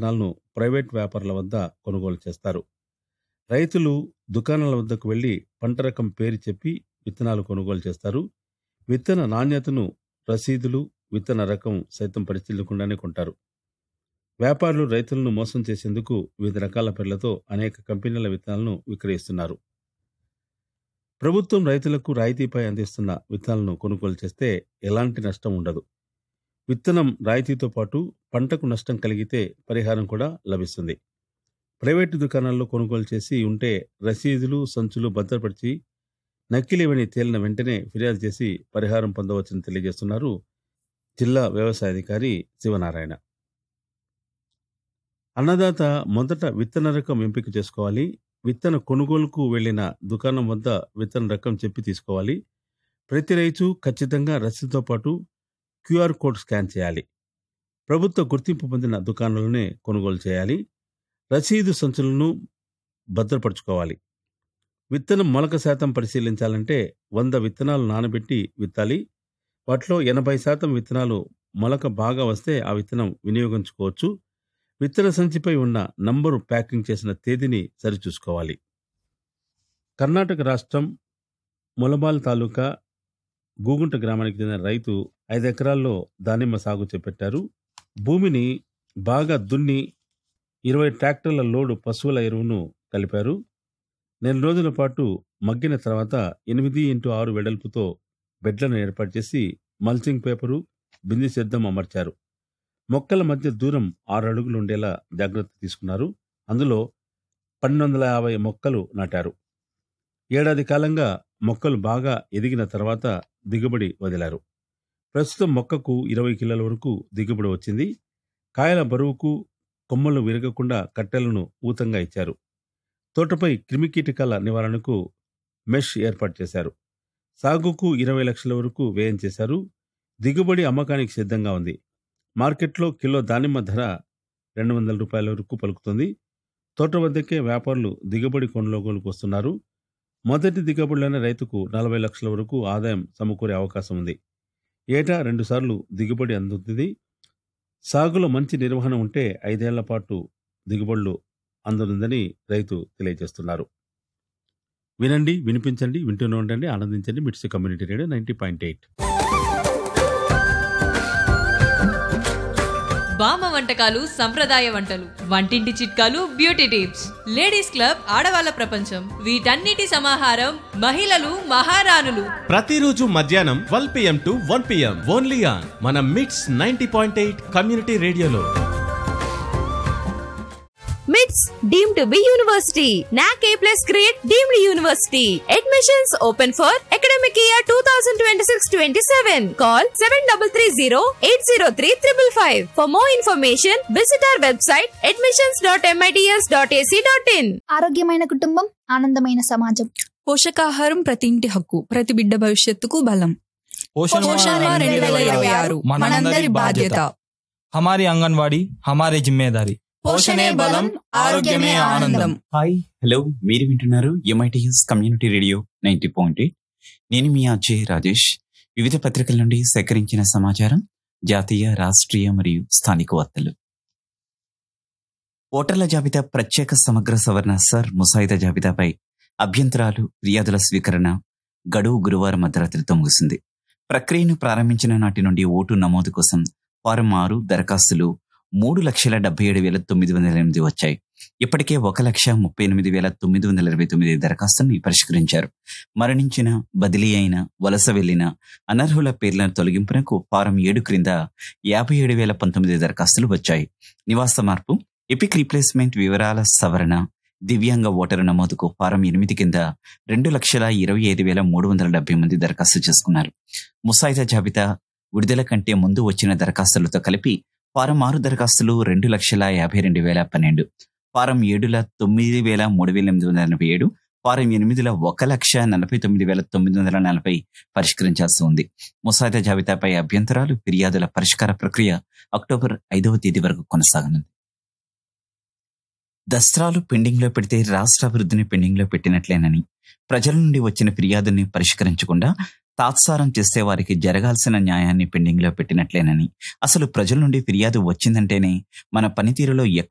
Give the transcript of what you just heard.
విత్తనాలను ప్రైవేట్ వ్యాపారుల వద్ద కొనుగోలు చేస్తారు రైతులు దుకాణాల వద్దకు వెళ్లి పంట రకం పేరు చెప్పి విత్తనాలు కొనుగోలు చేస్తారు విత్తన నాణ్యతను రసీదులు విత్తన రకం సైతం పరిశీలించకుండానే కొంటారు వ్యాపారులు రైతులను మోసం చేసేందుకు వివిధ రకాల పేర్లతో అనేక కంపెనీల విత్తనాలను విక్రయిస్తున్నారు ప్రభుత్వం రైతులకు రాయితీపై అందిస్తున్న విత్తనాలను కొనుగోలు చేస్తే ఎలాంటి నష్టం ఉండదు విత్తనం రాయితీతో పాటు పంటకు నష్టం కలిగితే పరిహారం కూడా లభిస్తుంది ప్రైవేటు దుకాణాల్లో కొనుగోలు చేసి ఉంటే రసీదులు సంచులు భద్రపరిచి నకిలీవని తేలిన వెంటనే ఫిర్యాదు చేసి పరిహారం పొందవచ్చని తెలియజేస్తున్నారు జిల్లా వ్యవసాయాధికారి శివనారాయణ అన్నదాత మొదట విత్తన రకం ఎంపిక చేసుకోవాలి విత్తన కొనుగోలుకు వెళ్లిన దుకాణం వద్ద విత్తన రకం చెప్పి తీసుకోవాలి ప్రతి రైతు ఖచ్చితంగా రసీదుతో పాటు క్యూఆర్ కోడ్ స్కాన్ చేయాలి ప్రభుత్వ గుర్తింపు పొందిన దుకాణాలనే కొనుగోలు చేయాలి రసీదు సంచులను భద్రపరచుకోవాలి విత్తనం మొలక శాతం పరిశీలించాలంటే వంద విత్తనాలు నానబెట్టి విత్తాలి వాటిలో ఎనభై శాతం విత్తనాలు మొలక బాగా వస్తే ఆ విత్తనం వినియోగించుకోవచ్చు విత్తన సంచిపై ఉన్న నంబరు ప్యాకింగ్ చేసిన తేదీని సరిచూసుకోవాలి కర్ణాటక రాష్ట్రం ములబాల్ తాలూకా గూగుంట గ్రామానికి చెందిన రైతు ఐదు ఎకరాల్లో దానిమ్మ సాగు చేపట్టారు భూమిని బాగా దున్ని ఇరవై ట్రాక్టర్ల లోడు పశువుల ఎరువును కలిపారు నెల రోజుల పాటు మగ్గిన తర్వాత ఎనిమిది ఇంటూ ఆరు వెడల్పుతో బెడ్లను ఏర్పాటు చేసి మల్చింగ్ పేపరు బింది సిద్ధం అమర్చారు మొక్కల మధ్య దూరం ఆరు అడుగులు ఉండేలా జాగ్రత్త తీసుకున్నారు అందులో పన్నెండు వందల యాభై మొక్కలు నాటారు ఏడాది కాలంగా మొక్కలు బాగా ఎదిగిన తర్వాత దిగుబడి వదిలారు ప్రస్తుతం మొక్కకు ఇరవై కిలోల వరకు దిగుబడి వచ్చింది కాయల బరువుకు కొమ్మలు విరగకుండా కట్టెలను ఊతంగా ఇచ్చారు తోటపై క్రిమికీటకాల నివారణకు మెష్ ఏర్పాటు చేశారు సాగుకు ఇరవై లక్షల వరకు వ్యయం చేశారు దిగుబడి అమ్మకానికి సిద్ధంగా ఉంది మార్కెట్లో కిలో దానిమ్మ ధర రెండు వందల రూపాయల వరకు పలుకుతుంది తోట వద్దకే వ్యాపారులు దిగుబడి కొనుగోలుకు వస్తున్నారు మొదటి దిగుబడిలోనే రైతుకు నలభై లక్షల వరకు ఆదాయం సమకూరే అవకాశం ఉంది ఏటా రెండుసార్లు దిగుబడి అందుతుంది సాగులో మంచి నిర్వహణ ఉంటే ఐదేళ్ల పాటు దిగుబడులు అందుతుందని రైతు తెలియజేస్తున్నారు వినండి వినిపించండి వింటూనే ఉండండి ఆనందించండి MITS community radio ninety point eight బామ్మ వంటకాలు సంప్రదాయ వంటలు వంటింటి చిట్కాలు బ్యూటీ టిప్స్ లేడీస్ క్లబ్ ఆడవాళ్ళ ప్రపంచం వీటన్నిటి సమాహారం మహిళలు మహారాణులు ప్రతిరోజు మధ్యాహ్నం twelve PM to one PM only on మన MITS ninety point eight community రేడియోలో MITS deemed to be university. NAC A plus grade deemed university. Admissions open for academic year 2026-27. Call 7330-803-555. For more information, visit our website admissions.mits.ac.in. ఆరోగ్యమైన కుటుంబం ఆనందమైన సమాజం పోషకాహారం ప్రతి ఇంటి హక్కు ప్రతి బిడ్డ భవిష్యత్తుకు బలం పోషణ రెండు వేల ఇరవై ఆరు మనందరి బాధ్యత हमारी आंगनवाड़ी हमारी जिम्मेदारी పోషణే బలం ఆరోగ్యమే ఆనందం హాయ్ హలో మీరు వింటున్నారు MITS community radio ninety point eight నేను మీ అజయ్ రాజేష్ వివిధ పత్రికల నుండి సేకరించిన సమాచారం జాతీయ రాష్ట్రీయ మరియు స్థానిక వార్తలు ఓటర్ల జాబితా ప్రత్యేక సమగ్ర సవరణ సర్ ముసాయిదా జాబితాపై అభ్యంతరాలు ఫిర్యాదుల స్వీకరణ గడువు గురువారం అర్ధరాత్రితో ముగిసింది ప్రక్రియను ప్రారంభించిన నాటి నుండి ఓటు నమోదు కోసం ఫారం ఆరు దరఖాస్తులు మూడు లక్షల డెబ్బై ఏడు వేల తొమ్మిది వందల ఎనిమిది వచ్చాయి ఇప్పటికే ఒక లక్ష ముప్పై ఎనిమిది వేల తొమ్మిది వందల ఇరవై తొమ్మిది దరఖాస్తుల్ని పరిష్కరించారు మరణించిన బదిలీ అయిన వలస వెళ్లిన అనర్హుల పేర్ల తొలగింపునకు ఫారం ఏడు క్రింద యాభై ఏడు వేల పంతొమ్మిది దరఖాస్తులు వచ్చాయి నివాస మార్పు ఎపిక్ రీప్లేస్మెంట్ వివరాల సవరణ దివ్యాంగ ఓటరు నమోదుకు ఫారం ఎనిమిది కింద రెండు లక్షల ఇరవై ఐదు వేల మూడు వందల డెబ్బై మంది దరఖాస్తు చేసుకున్నారు ముసాయిదా జాబితా విడుదల కంటే ముందు వచ్చిన దరఖాస్తులతో కలిపి ఫారం ఆరు దరఖాస్తులు రెండు లక్షల యాభై రెండు వేల పన్నెండు ఫారం ఏడుల తొమ్మిది వేల మూడు వేల ఎనిమిది వందల ఎనభై ఏడు ఫారం ఎనిమిదిల ఒక లక్ష నలభై తొమ్మిది వేల తొమ్మిది వందల నలభై పరిష్కరించాల్సి ఉంది ముసాయిదా జాబితాపై అభ్యంతరాలు ఫిర్యాదుల పరిష్కార ప్రక్రియ అక్టోబర్ ఐదవ తేదీ వరకు కొనసాగనుంది దస్త్రాలు పెండింగ్ లో పెడితే రాష్ట్ర అభివృద్ధిని పెండింగ్ లో పెట్టినట్లేనని ప్రజల నుండి వచ్చిన ఫిర్యాదుల్ని పరిష్కరించకుండా తాత్సారం చేస్తే వారికి జరగాల్సిన న్యాయాన్ని పెండింగ్ లో పెట్టినట్లేనని అసలు ప్రజల నుండి ఫిర్యాదు వచ్చిందంటేనే మన పనితీరులో